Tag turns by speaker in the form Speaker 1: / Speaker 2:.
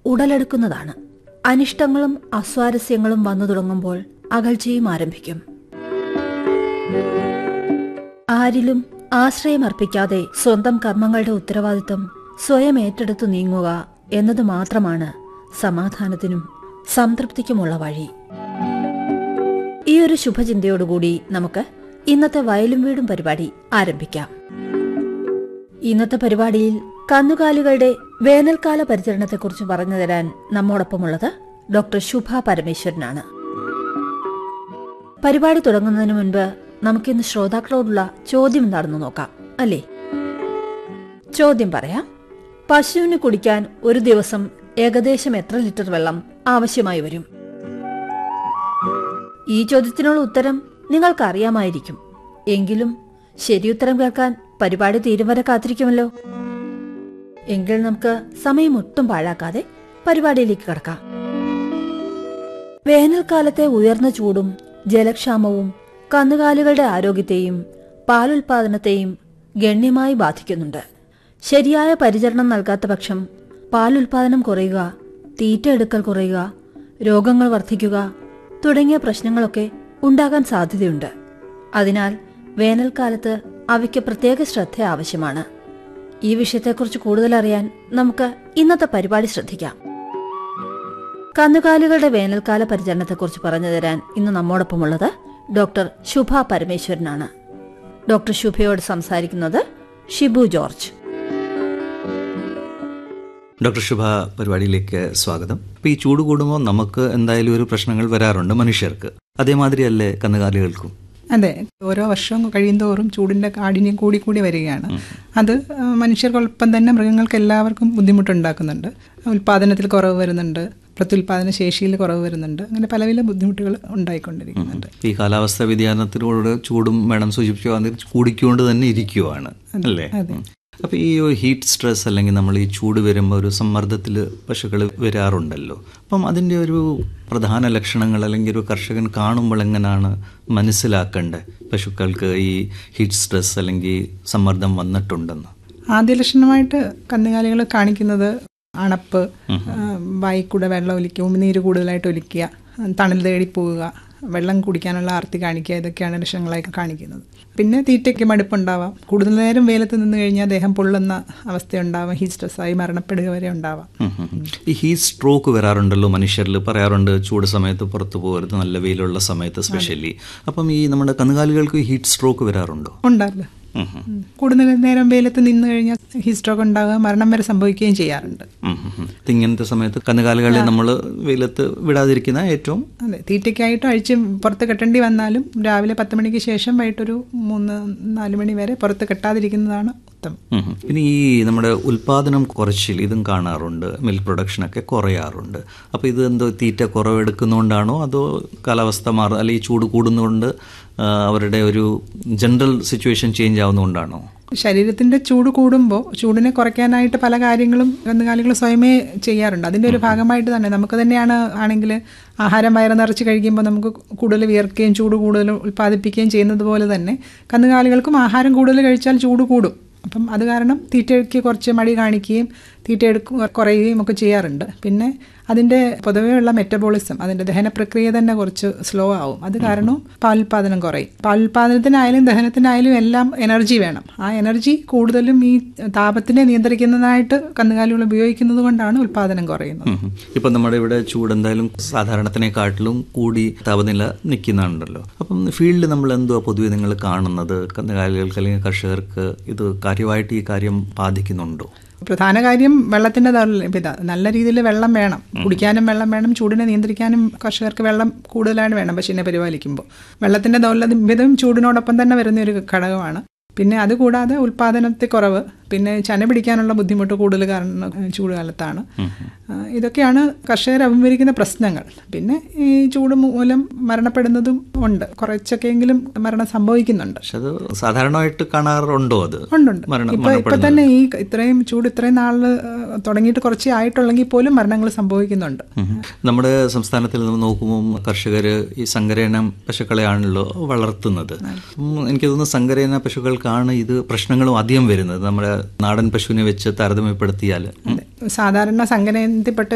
Speaker 1: ഉടലെടുക്കുന്നതാണ് അനിഷ്ടങ്ങളും അസ്വാരസ്യങ്ങളും വന്നു തുടങ്ങുമ്പോൾ അകൽച്ചയും ആരംഭിക്കും ആരിലും ആശ്രയമർപ്പിക്കാതെ സ്വന്തം കർമ്മങ്ങളുടെ ഉത്തരവാദിത്വം സ്വയം ഏറ്റെടുത്തു നീങ്ങുക എന്നത് മാത്രമാണ് സമാധാനത്തിനും സംതൃപ്തിക്കുമുള്ള വഴി ഈ ഒരു ശുഭചിന്തയോടുകൂടി നമുക്ക് ഇന്നത്തെ വയലും വീടും പരിപാടി ആരംഭിക്കാം ഇന്നത്തെ പരിപാടിയിൽ കന്നുകാലികളുടെ വേനൽക്കാല പരിചരണത്തെക്കുറിച്ച് പറഞ്ഞു തരാൻ നമ്മോടൊപ്പമുള്ളത് ഡോക്ടർ ശുഭ പരമേശ്വരനാണ് പരിപാടി തുടങ്ങുന്നതിന് മുൻപ് നമുക്കിന്ന് ശ്രോതാക്കളോടുള്ള ചോദ്യം എന്താണെന്ന് നോക്കാം അല്ലേ ചോദ്യം പറയാം പശുവിന് കുടിക്കാൻ ഒരു ദിവസം ഏകദേശം എത്ര ലിറ്റർ വെള്ളം ആവശ്യമായി വരും ഈ ചോദ്യത്തിനുള്ള ഉത്തരം നിങ്ങൾക്ക് അറിയാമായിരിക്കും എങ്കിലും ശരിയുത്തരം കേൾക്കാൻ പരിപാടി തീരും വരെ കാത്തിരിക്കുമല്ലോ എങ്കിൽ നമുക്ക് സമയം ഒട്ടും പാഴാക്കാതെ പരിപാടിയിലേക്ക് കടക്കാം വേനൽക്കാലത്തെ ഉയർന്ന ചൂടും ജലക്ഷാമവും കന്നുകാലികളുടെ ആരോഗ്യത്തെയും പാലുൽപാദനത്തെയും ഗണ്യമായി ബാധിക്കുന്നുണ്ട് ശരിയായ പരിചരണം നൽകാത്ത പക്ഷം പാലുൽപാദനം കുറയുക തീറ്റ എടുക്കൽ കുറയുക രോഗങ്ങൾ വർദ്ധിക്കുക തുടങ്ങിയ പ്രശ്നങ്ങളൊക്കെ ഉണ്ടാകാൻ സാധ്യതയുണ്ട് അതിനാൽ വേനൽക്കാലത്ത് അവയ്ക്ക് പ്രത്യേക ശ്രദ്ധ ആവശ്യമാണ് ഈ വിഷയത്തെക്കുറിച്ച് കൂടുതൽ അറിയാൻ നമുക്ക് ഇന്നത്തെ പരിപാടി ശ്രദ്ധിക്കാം കന്നുകാലികളുടെ വേനൽക്കാല പരിചരണത്തെക്കുറിച്ച് പറഞ്ഞു തരാൻ ഇന്ന് നമ്മോടൊപ്പമുള്ളത് ഡോക്ടർ ശുഭ പരമേശ്വരനാണ് ഡോക്ടർ ശുഭയോട് സംസാരിക്കുന്നത് ഷിബു ജോർജ്
Speaker 2: ഡോക്ടർ ശുഭ പരിപാടിയിലേക്ക് സ്വാഗതം ഇപ്പൊ ഈ ചൂട് കൂടുമ്പോൾ നമുക്ക് എന്തായാലും ഒരു പ്രശ്നങ്ങൾ വരാറുണ്ട് മനുഷ്യർക്ക് അതേമാതിരിയല്ലേ കന്നുകാലികൾക്കും
Speaker 3: അതെ ഓരോ വർഷവും കഴിയുന്തോറും ചൂടിന്റെ കാഠിന്യം കൂടി കൂടി വരികയാണ് അത് ആ, മനുഷ്യർക്കൊപ്പം തന്നെ മൃഗങ്ങൾക്ക് എല്ലാവർക്കും ബുദ്ധിമുട്ടുണ്ടാക്കുന്നുണ്ട് ഉൽപാദനത്തിൽ കുറവ് വരുന്നുണ്ട് പ്രത്യുൽപാദന ശേഷിയിൽ കുറവ് വരുന്നുണ്ട് അങ്ങനെ പല പല ബുദ്ധിമുട്ടുകൾ ഉണ്ടായിക്കൊണ്ടിരിക്കുന്നുണ്ട്
Speaker 2: ഈ കാലാവസ്ഥാ വ്യതിയാനത്തിനോട് ചൂടും വേണം സൂചിപ്പിക്കുക കൂടിക്കൊണ്ട് തന്നെ ഇരിക്കുവാണ് അല്ലേ ഉം. അപ്പൊ ഈ ഹീറ്റ് സ്ട്രെസ് അല്ലെങ്കിൽ നമ്മൾ ഈ ചൂട് വരുമ്പോൾ ഒരു സമ്മർദ്ദത്തിൽ പശുക്കൾ വരാറുണ്ടല്ലോ അപ്പം അതിൻ്റെ ഒരു പ്രധാന ലക്ഷണങ്ങൾ അല്ലെങ്കിൽ ഒരു കർഷകൻ കാണുമ്പോൾ എങ്ങനെയാണ് മനസ്സിലാക്കേണ്ടത് പശുക്കൾക്ക് ഈ ഹീറ്റ് സ്ട്രെസ് അല്ലെങ്കിൽ സമ്മർദ്ദം വന്നിട്ടുണ്ടെന്ന്
Speaker 3: ആദ്യ ലക്ഷണമായിട്ട് കന്നുകാലികൾ കാണിക്കുന്നത് അണപ്പ് വായിക്കൂടെ വെള്ളം ഒലിക്കുക ഉമിനീര് കൂടുതലായിട്ട് ഒലിക്കുക തണൽ തേടി പോവുക വെള്ളം കുടിക്കാനുള്ള ആർത്തി കാണിക്കുക ഇതൊക്കെയാണ് ലക്ഷണങ്ങളായി കാണിക്കുന്നത് പിന്നെ തീറ്റയ്ക്ക് മടുപ്പുണ്ടാവാം കൂടുതൽ നേരം വെയിലത്ത് നിന്ന് കഴിഞ്ഞാൽ ദേഹം പൊള്ളുന്ന അവസ്ഥയുണ്ടാവാം ഹീറ്റ് സ്ട്രെസ്സായി മരണപ്പെടുക വരെ ഉണ്ടാവാം
Speaker 2: ഉം ഉം ഉം. ഈ ഹീറ്റ് സ്ട്രോക്ക് വരാറുണ്ടല്ലോ മനുഷ്യരിൽ പറയാറുണ്ട് ചൂട് സമയത്ത് പുറത്തു പോകരുത് നല്ല വെയിലുള്ള സമയത്ത് സ്പെഷ്യലി അപ്പം ഈ നമ്മുടെ കന്നുകാലികൾക്ക് ഹീറ്റ് സ്ട്രോക്ക് വരാറുണ്ടോ
Speaker 3: ഉണ്ടാവില്ല
Speaker 2: ഉം ഉം.
Speaker 3: ഉം. കൂടുതൽ നേരം വെയിലത്ത് നിന്ന് കഴിഞ്ഞാൽ ഹീറ്റ് സ്ട്രോക്ക് ഉണ്ടാവുക മരണം വരെ സംഭവിക്കുകയും ചെയ്യാറുണ്ട്
Speaker 2: ഉം ഉം ഉം. ഇത് ഇങ്ങനത്തെ സമയത്ത് കന്നുകാലികളെ നമ്മൾ വെയിലത്ത് വിടാതിരിക്കുന്ന ഏറ്റവും
Speaker 3: അതെ തീറ്റയ്ക്കായിട്ട് അഴിച്ച് പുറത്ത് കെട്ടേണ്ടി വന്നാലും രാവിലെ പത്ത് മണിക്ക് ശേഷം വൈകിട്ടൊരു മൂന്ന് നാല് മണി വരെ പുറത്ത് കെട്ടാതിരിക്കുന്നതാണ് ഉത്തമം
Speaker 2: ഉം ഉം. പിന്നെ ഈ നമ്മുടെ ഉൽപാദനം കുറച്ചിൽ ഇതും കാണാറുണ്ട് മിൽക്ക് പ്രൊഡക്ഷനൊക്കെ കുറയാറുണ്ട് അപ്പോൾ ഇത് എന്തോ തീറ്റ കുറവെടുക്കുന്നതുകൊണ്ടാണോ അതോ കാലാവസ്ഥ മാറുക അല്ലെങ്കിൽ ചൂട് കൂടുന്നതുകൊണ്ട് ആ, അവരുടെ ഒരു ജനറൽ സിറ്റുവേഷൻ ചേഞ്ച് ആവുന്നതുകൊണ്ടാണോ
Speaker 3: ശരീരത്തിന്റെ ചൂട് കൂടുമ്പോൾ ചൂടിനെ കുറയ്ക്കാനായിട്ട് പല കാര്യങ്ങളും കന്നുകാലികൾ സ്വയമേ ചെയ്യാറുണ്ട് അതിന്റെ ഒരു ഭാഗമായിട്ട് തന്നെ നമുക്ക് തന്നെയാണ് ആണെങ്കിൽ ആഹാരം വയറ് നിറച്ച് കഴിക്കുമ്പോൾ നമുക്ക് കൂടുതൽ വിയർക്കുകയും ചൂട് കൂടുതൽ ഉൽപ്പാദിപ്പിക്കുകയും ചെയ്യുന്നത് പോലെ തന്നെ കന്നുകാലികൾക്കും ആഹാരം കൂടുതൽ കഴിച്ചാൽ ചൂട് കൂടും അപ്പം അത് കാരണം തീറ്റയ്ക്ക് കുറച്ച് മടി കാണിക്കുകയും തീറ്റ എടുക്കും കുറയുകയും ഒക്കെ ചെയ്യാറുണ്ട് പിന്നെ അതിൻ്റെ പൊതുവെയുള്ള മെറ്റബോളിസം അതിൻ്റെ ദഹന പ്രക്രിയ തന്നെ കുറച്ച് സ്ലോ ആവും അത് കാരണവും പാലുൽപാദനം കുറയും പാലുൽപാദനത്തിനായാലും ദഹനത്തിനായാലും എല്ലാം എനർജി വേണം ആ എനർജി കൂടുതലും ഈ താപത്തിനെ നിയന്ത്രിക്കുന്നതിനായിട്ട് കന്നുകാലികൾ ഉപയോഗിക്കുന്നത് കൊണ്ടാണ് ഉൽപാദനം കുറയുന്നത്
Speaker 2: ഉം ഉം. ഇപ്പം നമ്മുടെ ഇവിടെ ചൂട് എന്തായാലും സാധാരണത്തിനെക്കാട്ടിലും കൂടി താപനില നിൽക്കുന്നുണ്ടല്ലോ അപ്പം ഫീൽഡിൽ നമ്മൾ എന്തുവാ പൊതുവെ നിങ്ങൾ കാണുന്നത് കന്നുകാലികൾക്ക് അല്ലെങ്കിൽ കർഷകർക്ക് ഇത് കാര്യമായിട്ട് ഈ കാര്യം ബാധിക്കുന്നുണ്ടോ
Speaker 3: പ്രധാന കാര്യം വെള്ളത്തിന്റെ ലഭ്യത നല്ല രീതിയിൽ വെള്ളം വേണം കുടിക്കാനും വെള്ളം വേണം ചൂടിനെ നിയന്ത്രിക്കാനും കർഷകർക്ക് വെള്ളം കൂടുതലായിട്ട് വേണം പശുവിനെ പരിപാലിക്കുമ്പോൾ വെള്ളത്തിന്റെ ദൗർലഭ്യതയും ചൂടിനോടൊപ്പം തന്നെ വരുന്ന ഒരു ഘടകമാണ് പിന്നെ അതുകൂടാതെ ഉൽപാദനത്തിൽ കുറവ് പിന്നെ ചന പിടിക്കാനുള്ള ബുദ്ധിമുട്ട് കൂടുതൽ കാരണം ചൂടുകാലത്താണ് ആ, ഇതൊക്കെയാണ് കർഷകർ അഭിമുഖീകരിക്കുന്ന പ്രശ്നങ്ങൾ പിന്നെ ഈ ചൂട് മൂലം മരണപ്പെടുന്നതും ഉണ്ട് കുറച്ചൊക്കെയെങ്കിലും മരണം സംഭവിക്കുന്നുണ്ട്
Speaker 2: പക്ഷെ അത് സാധാരണമായിട്ട് കാണാറുണ്ടോ അത്
Speaker 3: ഉണ്ടുണ്ട്
Speaker 2: മരണം
Speaker 3: ഇപ്പൊ ഇപ്പൊ തന്നെ ഈ ഇത്രയും ചൂട് ഇത്രയും നാള് ഏഹ്, തുടങ്ങിയിട്ട് കുറച്ചേ ആയിട്ടുള്ളെങ്കിൽ പോലും മരണങ്ങൾ സംഭവിക്കുന്നുണ്ട്
Speaker 2: ഉം. നമ്മുടെ സംസ്ഥാനത്തിൽ നമ്മൾ നോക്കുമ്പോൾ കർഷകർ ഈ സങ്കരയിനം പശുക്കളെയാണല്ലോ വളർത്തുന്നത് ഉം, എനിക്ക് തോന്നുന്നു സങ്കരയിന പശുക്കൾക്കാണ് ഇത് പ്രശ്നങ്ങളും അധികം വരുന്നത് നമ്മുടെ നാടൻ പശുവിനെ വെച്ച് താരതമ്യപ്പെടുത്തിയാൽ ഉം.
Speaker 3: സാധാരണ സങ്കരയിനത്തിൽപ്പെട്ട